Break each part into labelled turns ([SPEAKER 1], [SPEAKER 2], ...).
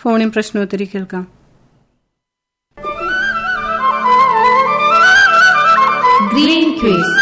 [SPEAKER 1] ഫോണിൻ പ്രശ്നോത്തരി കേൾക്കാം
[SPEAKER 2] green quiz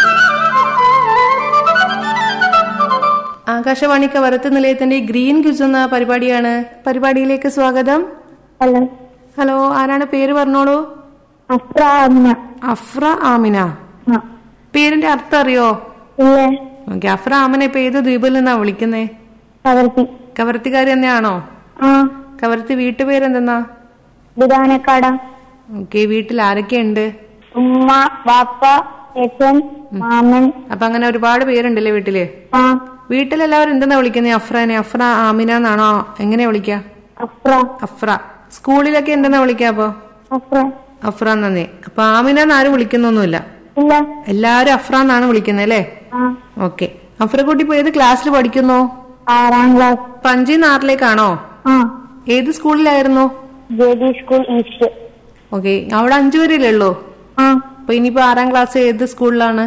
[SPEAKER 3] Akashvani Kavaratti നിലയത്തിന്റെ ഗ്രീൻ ക്വിസ് എന്ന പരിപാടിയാണ് പരിപാടിയിലേക്ക് സ്വാഗതം
[SPEAKER 4] ഹലോ
[SPEAKER 3] ഹലോ ആരാണ് പേര് പറഞ്ഞോളൂ
[SPEAKER 4] അഫ്ര അമ്മ
[SPEAKER 3] അഫ്ര ആമിന
[SPEAKER 4] ആ
[SPEAKER 3] പേരിന്റെ അർത്ഥം അറിയോ
[SPEAKER 4] ഇല്ലേ
[SPEAKER 3] ഓക്കെ അഫ്ര ആമിന ഇപ്പൊ ഏത് ദ്വീപിൽ നിന്നാ വിളിക്കുന്നേ
[SPEAKER 4] കവർത്തി
[SPEAKER 3] കവരത്തിക്കാരി തന്നെയാണോ
[SPEAKER 4] ആ
[SPEAKER 3] കവരത്തി വീട്ടുപേരെന്തെന്നാ
[SPEAKER 4] ബുധാനക്കാട
[SPEAKER 3] ഓക്കെ വീട്ടിൽ ആരൊക്കെയുണ്ട്
[SPEAKER 4] ഉമ്മ വാപ്പ ചേച്ചൻ മാമൻ
[SPEAKER 3] അപ്പൊ അങ്ങനെ ഒരുപാട് പേരുണ്ടല്ലേ വീട്ടില്
[SPEAKER 4] ആ
[SPEAKER 3] വീട്ടിലെല്ലാവരും എന്തെന്നാ വിളിക്കുന്നത് അഫ്രനെ അഫ്ര ആമിന എന്നാണോ എങ്ങനെയാ വിളിക്ക
[SPEAKER 4] അഫ്ര
[SPEAKER 3] അഫ്ര സ്കൂളിലൊക്കെ എന്തെന്നാ വിളിക്ക അപ്പൊ
[SPEAKER 4] അഫ്ര
[SPEAKER 3] അഫ്ര എന്നേ അപ്പൊ ആമിന എന്ന് ആരും വിളിക്കുന്നൊന്നുമില്ല
[SPEAKER 4] ഇല്ല
[SPEAKER 3] എല്ലാരും അഫ്ര എന്നാണ് വിളിക്കുന്നത് അല്ലേ
[SPEAKER 4] ആ
[SPEAKER 3] ഓക്കെ അഫ്രക്കുട്ടി ഇപ്പൊ ഏത് ക്ലാസ്സിൽ പഠിക്കുന്നു
[SPEAKER 4] ആറാം ക്ലാസ്
[SPEAKER 3] ഇപ്പൊ അഞ്ചിന്ന് ആറിലേക്കാണോ
[SPEAKER 4] ആ
[SPEAKER 3] ഏത് സ്കൂളിലായിരുന്നു
[SPEAKER 4] J D school east
[SPEAKER 3] okay അവിടെ അഞ്ചു വരെയല്ലേ ഉള്ളൂ
[SPEAKER 4] ആ
[SPEAKER 3] അപ്പൊ ഇനിയിപ്പോ ആറാം ക്ലാസ് ഏത് സ്കൂളിലാണ്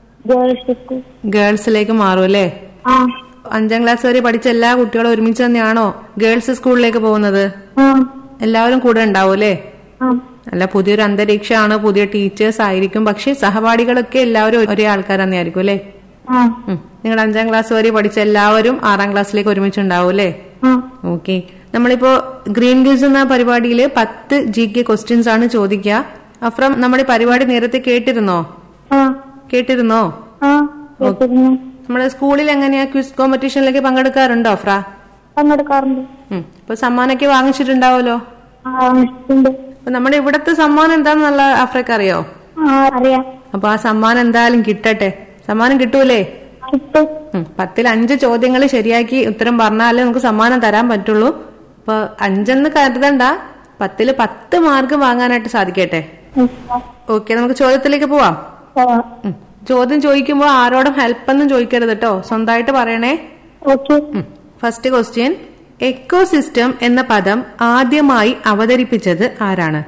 [SPEAKER 4] ഗേൾസ് സ്കൂൾ
[SPEAKER 3] ഗേൾസിലേക്ക് മാറും അല്ലേ
[SPEAKER 4] ആ
[SPEAKER 3] അഞ്ചാം ക്ലാസ് വരെ പഠിച്ച എല്ലാ കുട്ടികളും ഒരുമിച്ച് തന്നെയാണോ ഗേൾസ് സ്കൂളിലേക്ക് പോകുന്നത്
[SPEAKER 4] ആ
[SPEAKER 3] എല്ലാവരും കൂടെ ഉണ്ടാവും അല്ലേ
[SPEAKER 4] ആ
[SPEAKER 3] അല്ല പുതിയൊരു അന്തരീക്ഷമാണ് പുതിയ ടീച്ചേഴ്സ് ആയിരിക്കും പക്ഷെ സഹപാഠികളൊക്കെ എല്ലാവരും ഒരേ ആൾക്കാർ തന്നെയായിരിക്കും അല്ലേ
[SPEAKER 4] ആ
[SPEAKER 3] നിങ്ങൾ അഞ്ചാം ക്ലാസ് വരെ പഠിച്ച എല്ലാവരും ആറാം ക്ലാസ്സിലേക്ക് ഒരുമിച്ചുണ്ടാവും അല്ലേ
[SPEAKER 4] ആ
[SPEAKER 3] ഓക്കെ നമ്മളിപ്പോ ഗ്രീൻ ഗിൽസ് എന്ന പരിപാടിയിൽ പത്ത് ജി കെ ക്വസ്റ്റ്യൻസ് ആണ് ചോദിക്കുക അഫ്രം നമ്മുടെ പരിപാടി നേരത്തെ കേട്ടിരുന്നോ
[SPEAKER 4] ആ
[SPEAKER 3] കേട്ടിരുന്നോ
[SPEAKER 4] ആ കേട്ടിരുന്നു
[SPEAKER 3] നമ്മുടെ സ്കൂളിൽ എങ്ങനെയാ ക്വിസ് കോമ്പറ്റീഷനിലേക്ക് പങ്കെടുക്കാറുണ്ടോ അഫ്ര
[SPEAKER 4] പങ്കെടുക്കാറുണ്ട്
[SPEAKER 3] ഉം. ഇപ്പൊ സമ്മാനമൊക്കെ വാങ്ങിച്ചിട്ടുണ്ടാവല്ലോ
[SPEAKER 4] ആ ഇഷ്ടമുണ്ട്
[SPEAKER 3] അപ്പൊ നമ്മുടെ ഇവിടത്തെ സമ്മാനം എന്താണെന്നുള്ള അഫ്രക്ക് അറിയോ
[SPEAKER 4] ആ അറിയാം
[SPEAKER 3] അപ്പൊ ആ സമ്മാനം എന്തായാലും കിട്ടട്ടെ സമ്മാനം കിട്ടൂലേ
[SPEAKER 4] കിട്ടും
[SPEAKER 3] ഉം. പത്തിൽ അഞ്ച് ചോദ്യങ്ങൾ ശരിയാക്കി ഉത്തരം പറഞ്ഞാലേ നമുക്ക് സമ്മാനം തരാൻ പറ്റുള്ളൂ അപ്പൊ അഞ്ചെന്ന് കരുതണ്ട പത്തില് പത്ത് മാർക്ക് വാങ്ങാനായിട്ട് സാധിക്കട്ടെ ഓക്കെ നമുക്ക് ചോദ്യത്തിലേക്ക് പോവാം ഉം. ചോദ്യം ചോദിക്കുമ്പോൾ ആരോടും ഹെൽപ്പ് ഒന്നും ചോദിക്കരുത് കേട്ടോ സ്വന്തമായിട്ട് പറയണേ
[SPEAKER 4] ഓക്കെ
[SPEAKER 3] ഫസ്റ്റ് ക്വസ്റ്റ്യൻ എക്കോസിസ്റ്റം എന്ന പദം ആദ്യമായി അവതരിപ്പിച്ചത് ആരാണ്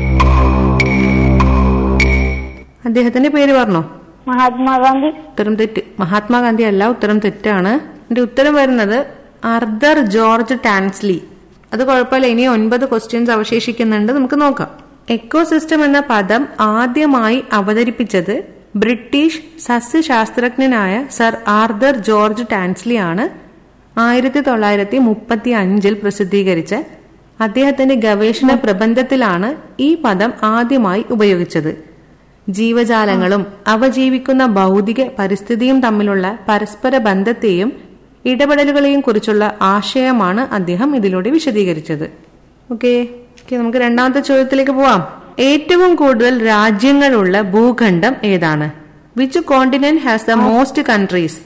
[SPEAKER 3] അദ്ദേഹത്തിന്റെ പേര് പറഞ്ഞോ
[SPEAKER 4] മഹാത്മാഗാന്ധി
[SPEAKER 3] ഉത്തരം തെറ്റ് മഹാത്മാഗാന്ധി അല്ല ഉത്തരം തെറ്റാണ് എന്റെ ഉത്തരം വരുന്നത് അർദർ ജോർജ് ടാൻസ്ലി അത് കുഴപ്പമില്ല ഇനി ഒൻപത് ക്വസ്റ്റ്യൻസ് അവശേഷിക്കുന്നുണ്ട് നമുക്ക് നോക്കാം എക്കോസിസ്റ്റം എന്ന പദം ആദ്യമായി അവതരിപ്പിച്ചത് ബ്രിട്ടീഷ് സസ്യശാസ്ത്രജ്ഞനായ സർ ആർദർ ജോർജ് ടാൻസ്ലി ആണ് ആയിരത്തി തൊള്ളായിരത്തി മുപ്പത്തി അഞ്ചിൽ പ്രസിദ്ധീകരിച്ച അദ്ദേഹത്തിന്റെ ഗവേഷണ പ്രബന്ധത്തിലാണ് ഈ പദം ആദ്യമായി ഉപയോഗിച്ചത് ജീവജാലങ്ങളും അവ ജീവിക്കുന്ന ഭൗതിക പരിസ്ഥിതിയും തമ്മിലുള്ള പരസ്പര ബന്ധത്തെയും ഇടപെടലുകളെയും കുറിച്ചുള്ള ആശയമാണ് അദ്ദേഹം ഇതിലൂടെ വിശദീകരിച്ചത് ഓക്കെ നമുക്ക് രണ്ടാമത്തെ ചോദ്യത്തിലേക്ക് പോവാം ഏറ്റവും കൂടുതൽ രാജ്യങ്ങളുള്ള ഭൂഖണ്ഡം ഏതാണ് which continent has the most countries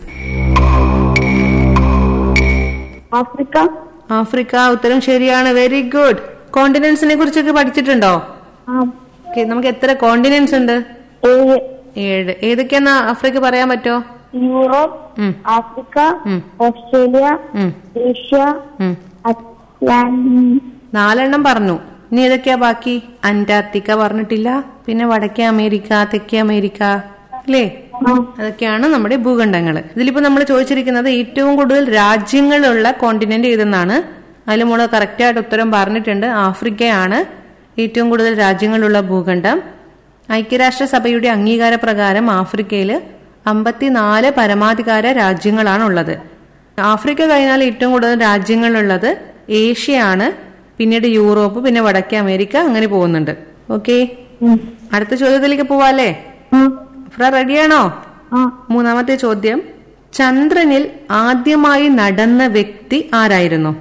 [SPEAKER 4] Africa
[SPEAKER 3] Africa ഉത്തരം ശരിയാണ് വെരി ഗുഡ് കോണ്ടിനെന്റ്സിനെ കുറിച്ചൊക്കെ പഠിച്ചിട്ടുണ്ടോ
[SPEAKER 4] ആ
[SPEAKER 3] Okay, നമുക്ക് എത്ര കോണ്ടിനെന്റ്സ് ഉണ്ട്
[SPEAKER 4] ഏഴ്
[SPEAKER 3] ഏഴ് ഏതൊക്കെയാന്ന് ആഫ്രിക്ക പറയാൻ പറ്റോ
[SPEAKER 4] യൂറോപ്പ്
[SPEAKER 3] ഉം,
[SPEAKER 4] ആഫ്രിക്ക
[SPEAKER 3] ഉം.
[SPEAKER 4] ഓസ്ട്രേലിയ
[SPEAKER 3] ഉം,
[SPEAKER 4] ഏഷ്യ
[SPEAKER 3] ഉം.
[SPEAKER 4] അറ്റ്ലാന്റിക്
[SPEAKER 3] നാലെണ്ണം പറഞ്ഞു ഇനി ഏതൊക്കെയാ ബാക്കി അന്റാർട്ടിക്ക പറഞ്ഞിട്ടില്ല പിന്നെ വടക്കേ അമേരിക്ക തെക്കേ അമേരിക്ക അല്ലേ അതൊക്കെയാണ് നമ്മുടെ ഭൂഖണ്ഡങ്ങൾ ഇതിലിപ്പോ നമ്മൾ ചോദിച്ചിരിക്കുന്നത് ഏറ്റവും കൂടുതൽ രാജ്യങ്ങളുള്ള കോണ്ടിനെന്റ് ഏതെന്നാണ് അതിൽ മോള് കറക്റ്റ് ആയിട്ട് ഉത്തരം പറഞ്ഞിട്ടുണ്ട് ആഫ്രിക്കയാണ് ഏറ്റവും കൂടുതൽ രാജ്യങ്ങളുള്ള ഭൂഖണ്ഡം ഐക്യരാഷ്ട്രസഭയുടെ അംഗീകാര പ്രകാരം ആഫ്രിക്കയിൽ അമ്പത്തിനാല് പരമാധികാര രാജ്യങ്ങളാണ് ഉള്ളത് ആഫ്രിക്ക കഴിഞ്ഞാൽ ഏറ്റവും കൂടുതൽ രാജ്യങ്ങളുള്ളത് ഏഷ്യയാണ് പിന്നീട് യൂറോപ്പ് പിന്നെ വടക്കേ അമേരിക്ക അങ്ങനെ പോകുന്നുണ്ട് ഓക്കെ അടുത്ത ചോദ്യത്തിലേക്ക് പോവാല്ലേ ഫ്ര റെഡിയാണോ മൂന്നാമത്തെ ചോദ്യം ചന്ദ്രനിൽ ആദ്യമായി നടന്ന വ്യക്തി ആരായിരുന്നു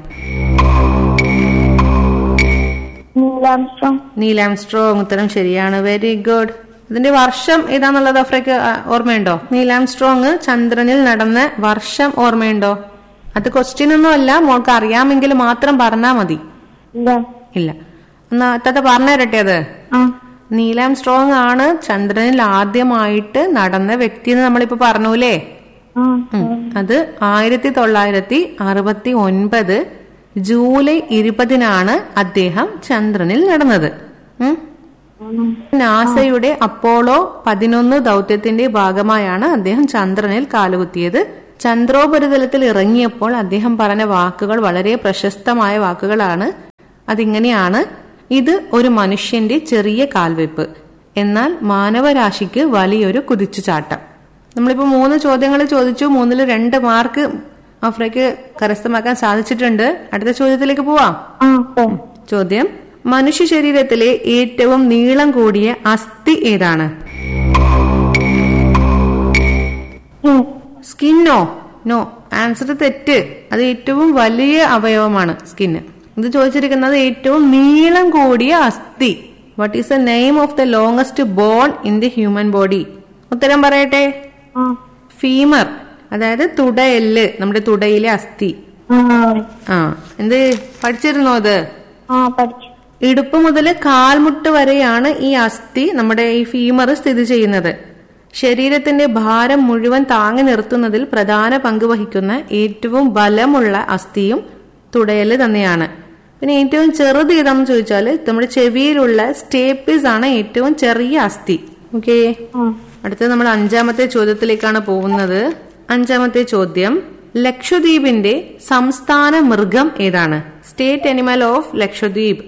[SPEAKER 4] നീലാംശം
[SPEAKER 3] നീലാംസ്ട്രോങ് ഉത്തരം ശരിയാണ് വെരി ഗുഡ് ഇതിന്റെ വർഷം ഏതാന്നുള്ളത് അഫ്രക്ക് ആ, ഓർമ്മയുണ്ടോ നീലാംസ്ട്രോങ് ചന്ദ്രനിൽ നടന്ന വർഷം ഓർമ്മയുണ്ടോ അത് ക്വസ്റ്റ്യൻ ഒന്നും അല്ല മോൾക്ക് അറിയാമെങ്കിൽ മാത്രം പറഞ്ഞാ മതി
[SPEAKER 4] ഇല്ല
[SPEAKER 3] ഇല്ല എന്നാ അത്തത്തെ പറഞ്ഞു തരട്ടെ അത്
[SPEAKER 4] ആ
[SPEAKER 3] നീലാം സ്ട്രോങ് ആണ് ചന്ദ്രനിൽ ആദ്യമായിട്ട് നടന്ന വ്യക്തി എന്ന് നമ്മളിപ്പോ പറഞ്ഞൂലേ
[SPEAKER 4] ആ
[SPEAKER 3] ഉം. അത് ആയിരത്തി തൊള്ളായിരത്തി അറുപത്തി ഒൻപത് ജൂലൈ ഇരുപതിനാണ് അദ്ദേഹം ചന്ദ്രനിൽ നടന്നത് ഉം. നാസയുടെ അപ്പോളോ പതിനൊന്ന് ദൗത്യത്തിന്റെ ഭാഗമായാണ് അദ്ദേഹം ചന്ദ്രനിൽ കാലുകുത്തിയത് ചന്ദ്രോപരിതലത്തിൽ ഇറങ്ങിയപ്പോൾ അദ്ദേഹം പറഞ്ഞ വാക്കുകൾ വളരെ പ്രശസ്തമായ വാക്കുകളാണ് അതിങ്ങനെയാണ് ഇത് ഒരു മനുഷ്യന്റെ ചെറിയ കാൽവെപ്പ് എന്നാൽ മാനവരാശിക്ക് വലിയൊരു കുതിച്ചുചാട്ടം നമ്മളിപ്പോ മൂന്ന് ചോദ്യങ്ങൾ ചോദിച്ചു മൂന്നിൽ രണ്ട് മാർക്ക് അഫ്രയ്ക്ക് കരസ്ഥമാക്കാൻ സാധിച്ചിട്ടുണ്ട് അടുത്ത ചോദ്യത്തിലേക്ക് പോവാം
[SPEAKER 4] ആ പോ
[SPEAKER 3] ചോദ്യം മനുഷ്യ ശരീരത്തിലെ ഏറ്റവും നീളം കൂടിയ അസ്ഥി ഏതാണ്
[SPEAKER 4] ഉം.
[SPEAKER 3] സ്കിന്നോ നോ ആൻസർ തെറ്റ് അത് ഏറ്റവും വലിയ അവയവമാണ് സ്കിന്ന് ഇത് ചോദിച്ചിരിക്കുന്നത് ഏറ്റവും നീളം കൂടിയ അസ്ഥി what is the name of the longest bone in the human body ഉത്തരം പറയട്ടെ
[SPEAKER 4] ആ
[SPEAKER 3] ഫീമർ അതായത് തുടയെല്ല് നമ്മുടെ തുടയിലെ അസ്ഥി
[SPEAKER 4] ആ
[SPEAKER 3] ആ എന്ത് പഠിച്ചിരുന്നോ അത്
[SPEAKER 4] ആ പഠിച്ചു
[SPEAKER 3] ഇടുപ്പ് മുതൽ കാൽമുട്ട് വരെയാണ് ഈ അസ്ഥി നമ്മുടെ ഈ ഫീമർ സ്ഥിതി ചെയ്യുന്നത് ശരീരത്തിന്റെ ഭാരം മുഴുവൻ താങ്ങി നിർത്തുന്നതിൽ പ്രധാന പങ്ക് വഹിക്കുന്ന ഏറ്റവും ബലമുള്ള അസ്ഥിയും തുടയല് തന്നെയാണ് പിന്നെ ഏറ്റവും ചെറുത് ഏതാണെന്ന് ചോദിച്ചാൽ നമ്മുടെ ചെവിയിലുള്ള സ്റ്റേപ്പിസ് ആണ് ഏറ്റവും ചെറിയ അസ്ഥി ഓക്കേ
[SPEAKER 4] ആ
[SPEAKER 3] അടുത്തത് നമ്മൾ അഞ്ചാമത്തെ ചോദ്യത്തിലേക്കാണ് പോകുന്നത് അഞ്ചാമത്തെ ചോദ്യം ലക്ഷദ്വീപിന്റെ സംസ്ഥാന മൃഗം ഏതാണ് state animal of Lakshadweep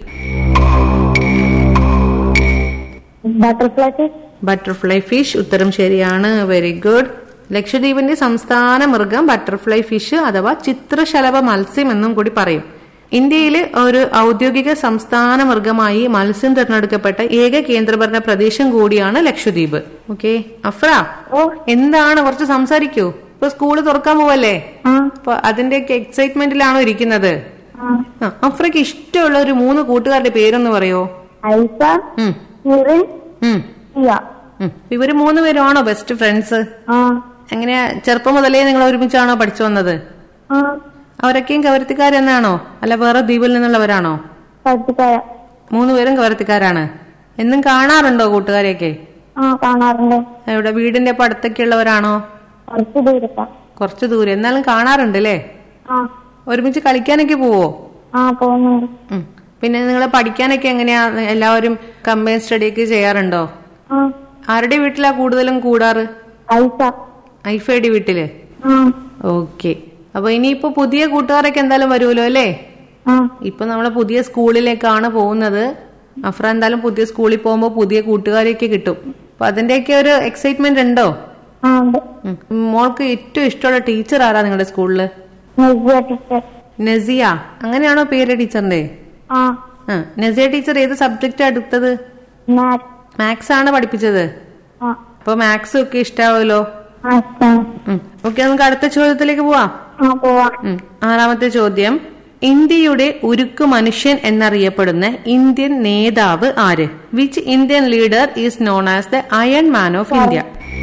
[SPEAKER 4] butterfly fish
[SPEAKER 3] butterfly fish ഉത്തരം ശരിയാണ് വെരി ഗുഡ് ലക്ഷദ്വീപിന്റെ സംസ്ഥാന മൃഗം ബട്ടർഫ്ലൈ ഫിഷ് അഥവാ ചിത്രശലഭ മത്സ്യം എന്നും കൂടി പറയും ഇന്ത്യയിലെ ഒരു ഔദ്യോഗിക സംസ്ഥാന മൃഗമായി മത്സ്യം തിരഞ്ഞെടുക്കപ്പെട്ട ഏക കേന്ദ്രഭരണ പ്രദേശം കൂടിയാണ് ലക്ഷദ്വീപ് ഓക്കെ അഫ്ര
[SPEAKER 4] ഓ
[SPEAKER 3] എന്താണ് കുറച്ച് സംസാരിക്കൂ ഇപ്പൊ സ്കൂള് തുറക്കാൻ പോവല്ലേ
[SPEAKER 4] ആ
[SPEAKER 3] അപ്പൊ അതിന്റെയൊക്കെ എക്സൈറ്റ്മെന്റിലാണോ ഇരിക്കുന്നത്
[SPEAKER 4] ആ
[SPEAKER 3] ആ, അഫ്രയ്ക്ക് ഇഷ്ടമുള്ള ഒരു മൂന്ന് കൂട്ടുകാരുടെ പേരൊന്ന് പറയോ
[SPEAKER 4] ഐസ
[SPEAKER 3] ഉം,
[SPEAKER 4] നിറിൻ
[SPEAKER 3] ഉം,
[SPEAKER 4] സിയ
[SPEAKER 3] ഉം. ഇവര് മൂന്നുപേരുമാണോ ബെസ്റ്റ് ഫ്രണ്ട്സ്
[SPEAKER 4] ആ
[SPEAKER 3] എങ്ങനെയാ ചെറുപ്പം മുതലേ നിങ്ങൾ ഒരുമിച്ചാണോ പഠിച്ചു വന്നത്
[SPEAKER 4] ആ
[SPEAKER 3] അവരൊക്കെയും കവരത്തിക്കാരെന്നാണോ അല്ല വേറെ ദ്വീപിൽ നിന്നുള്ളവരാണോ
[SPEAKER 4] പഠിക്കായ
[SPEAKER 3] മൂന്നുപേരും കവരത്തിക്കാരാണ് എന്നും കാണാറുണ്ടോ കൂട്ടുകാരെയൊക്കെ
[SPEAKER 4] ആ കാണാറുണ്ട്
[SPEAKER 3] ഇവിടെ വീടിന്റെ അപ്പൊ അടുത്തൊക്കെ ഉള്ളവരാണോ
[SPEAKER 4] കുറച്ച് ദൂരത്താ
[SPEAKER 3] കുറച്ച് ദൂരെ എന്നാലും കാണാറുണ്ട് അല്ലേ
[SPEAKER 4] ആ
[SPEAKER 3] ഒരുമിച്ച് കളിക്കാനൊക്കെ പോവോ
[SPEAKER 4] ആ പോകുന്നുണ്ട്
[SPEAKER 3] ഉം. പിന്നെ നിങ്ങൾ പഠിക്കാനൊക്കെ എങ്ങനെയാ എല്ലാവരും കമ്പൈൻ സ്റ്റഡി ഒക്കെ ചെയ്യാറുണ്ടോ
[SPEAKER 4] ആ
[SPEAKER 3] ആരുടെ വീട്ടിലാ കൂടുതലും കൂടാറ്
[SPEAKER 4] ഐസ
[SPEAKER 3] ഐഫയുടെ വീട്ടില്
[SPEAKER 4] ആ
[SPEAKER 3] ഓക്കെ അപ്പൊ ഇനിയിപ്പോ പുതിയ കൂട്ടുകാരൊക്കെ എന്തായാലും വരുമല്ലോ അല്ലേ
[SPEAKER 4] ആ
[SPEAKER 3] ഇപ്പൊ നമ്മള് പുതിയ സ്കൂളിലേക്കാണ് പോകുന്നത് അഫ്ര എന്തായാലും പുതിയ സ്കൂളിൽ പോകുമ്പോൾ പുതിയ കൂട്ടുകാരെയൊക്കെ കിട്ടും അപ്പൊ അതിന്റെയൊക്കെ ഒരു എക്സൈറ്റ്മെന്റ് ഉണ്ടോ
[SPEAKER 4] ആ ഉണ്ട്
[SPEAKER 3] ഉം. മോൾക്ക് ഏറ്റവും ഇഷ്ടമുള്ള ടീച്ചർ ആരാ നിങ്ങളുടെ സ്കൂളില്
[SPEAKER 4] നസിയ ടീച്ചർ
[SPEAKER 3] നസിയ അങ്ങനെയാണോ പേര് ടീച്ചറിന്റെ
[SPEAKER 4] ആ
[SPEAKER 3] ആ നസിയ ടീച്ചർ ഏത് സബ്ജക്റ്റ് എടുത്തത്
[SPEAKER 4] മാറ്റ്
[SPEAKER 3] മാത്സ് ആണ് പഠിപ്പിച്ചത്
[SPEAKER 4] ആ
[SPEAKER 3] അപ്പൊ മാത്സും ഒക്കെ ഇഷ്ടാവുമല്ലോ
[SPEAKER 4] ആ ഇഷ്ടമാണ്
[SPEAKER 3] ഓക്കെ നമുക്ക് അടുത്ത ചോദ്യത്തിലേക്ക് പോവാം
[SPEAKER 4] ആ പോവാം
[SPEAKER 3] ഉം. ആറാമത്തെ ചോദ്യം ഇന്ത്യയുടെ ഉരുക്കു മനുഷ്യൻ എന്നറിയപ്പെടുന്ന ഇന്ത്യൻ നേതാവ് ആര് which Indian leader is known as the iron man of India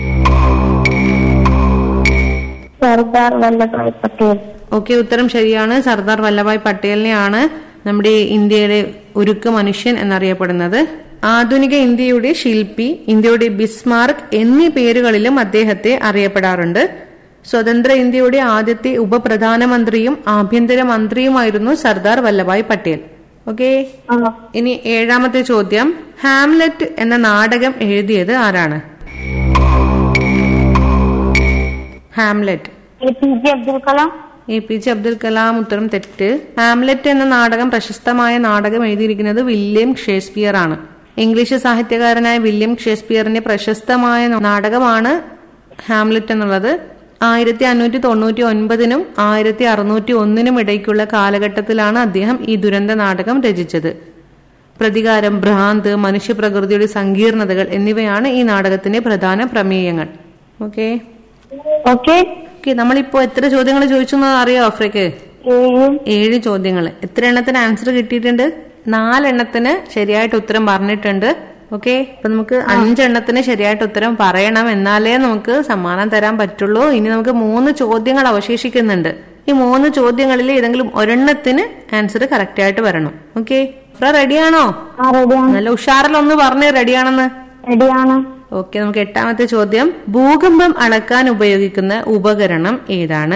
[SPEAKER 4] Sardar Vallabhbhai Patel
[SPEAKER 3] okay ഉത്തരം ശരിയാണ് സർദാർ വല്ലഭായ് പട്ടേലിനെയാണ് നമ്മുടെ ഇന്ത്യയുടെ ഉരുക്ക് മനുഷ്യൻ എന്നറിയപ്പെടുന്നത് ആധുനിക ഇന്ത്യയുടെ ശില്പി ഇന്ത്യയുടെ ബിസ്മാർക്ക് എന്നീ പേരുകളിലും അദ്ദേഹത്തെ അറിയപ്പെടാറുണ്ട് സ്വതന്ത്ര ഇന്ത്യയുടെ ആദ്യത്തെ ഉപപ്രധാനമന്ത്രിയും ആഭ്യന്തര മന്ത്രിയുമായിരുന്നു സർദാർ വല്ലഭായ് പട്ടേൽ ഓക്കെ
[SPEAKER 4] ആ
[SPEAKER 3] ഇനി ഏഴാമത്തെ ചോദ്യം ഹാംലെറ്റ് എന്ന നാടകം എഴുതിയത് ആരാണ് Hamlet
[SPEAKER 4] A P J Abdul Kalam
[SPEAKER 3] A P J Abdul Kalam ഉത്തരം തെറ്റ് ഹാംലെറ്റ് എന്ന നാടകം പ്രശസ്തമായ നാടകം എഴുതിയിരിക്കുന്നത് വില്യം ഷേക്സ്പിയർ ആണ് ഇംഗ്ലീഷ് സാഹിത്യകാരനായ വില്യം ഷേക്സ്പിയറിന്റെ പ്രശസ്തമായ നാടകമാണ് ഹാംലെറ്റ് എന്നുള്ളത് ആയിരത്തി അഞ്ഞൂറ്റി തൊണ്ണൂറ്റി ഒൻപതിനും ആയിരത്തി അറുന്നൂറ്റി ഒന്നിനും ഇടയ്ക്കുള്ള കാലഘട്ടത്തിലാണ് അദ്ദേഹം ഈ ദുരന്ത നാടകം രചിച്ചത് പ്രതികാരം ഭ്രാന്ത് മനുഷ്യപ്രകൃതിയുടെ സങ്കീർണതകൾ എന്നിവയാണ് ഈ നാടകത്തിന്റെ പ്രധാന പ്രമേയങ്ങൾ ഓക്കെ
[SPEAKER 4] ഓക്കെ
[SPEAKER 3] ഓക്കെ നമ്മളിപ്പോ എത്ര ചോദ്യങ്ങൾ ചോദിച്ചു എന്ന് അറിയോ അഫ്രയ്ക്ക്
[SPEAKER 4] ഏഴ്
[SPEAKER 3] ഏഴ് ചോദ്യങ്ങൾ എത്ര എണ്ണത്തിന് ആൻസർ കിട്ടിയിട്ടുണ്ട് നാലെണ്ണത്തിന് ശരിയായിട്ട് ഉത്തരം പറഞ്ഞിട്ടുണ്ട് ഓക്കെ അപ്പൊ നമുക്ക് അഞ്ചെണ്ണത്തിന് ശരിയായിട്ട് ഉത്തരം പറയണം എന്നാലേ നമുക്ക് സമ്മാനം തരാൻ പറ്റുള്ളൂ ഇനി നമുക്ക് മൂന്ന് ചോദ്യങ്ങൾ അവശേഷിക്കുന്നുണ്ട് ഈ മൂന്ന് ചോദ്യങ്ങളിൽ ഏതെങ്കിലും ഒരെണ്ണത്തിന് ആൻസർ കറക്റ്റ് ആയിട്ട് വരണം ഓക്കെ റെഡിയാണോ
[SPEAKER 4] ആ റെഡിയാണ്
[SPEAKER 3] നല്ല ഉഷാറിലൊന്ന് പറഞ്ഞ് റെഡിയാണെന്ന്
[SPEAKER 4] റെഡിയാണ്
[SPEAKER 3] ഓക്കെ നമുക്ക് എട്ടാമത്തെ ചോദ്യം ഭൂകമ്പം അളക്കാൻ ഉപയോഗിക്കുന്ന ഉപകരണം ഏതാണ്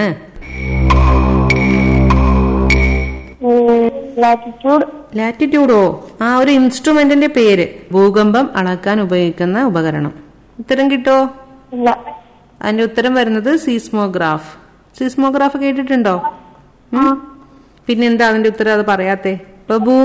[SPEAKER 4] ലാറ്റിറ്റ്യൂഡ്
[SPEAKER 3] ലാറ്റിറ്റ്യൂഡോ ആ ഒരു ഇൻസ്ട്രുമെന്റിന്റെ പേര് ഭൂകമ്പം അളക്കാൻ ഉപയോഗിക്കുന്ന ഉപകരണം ഉത്തരം കിട്ടോ
[SPEAKER 4] ഇല്ല
[SPEAKER 3] അതിന്റെ ഉത്തരം വരുന്നത് സീസ്മോഗ്രാഫ് സീസ്മോഗ്രാഫ് കേട്ടിട്ടുണ്ടോ
[SPEAKER 4] ആ
[SPEAKER 3] പിന്നെന്താ അതിന്റെ ഉത്തരം അത് പറയാത്തെ ഇപ്പൊ ഭൂ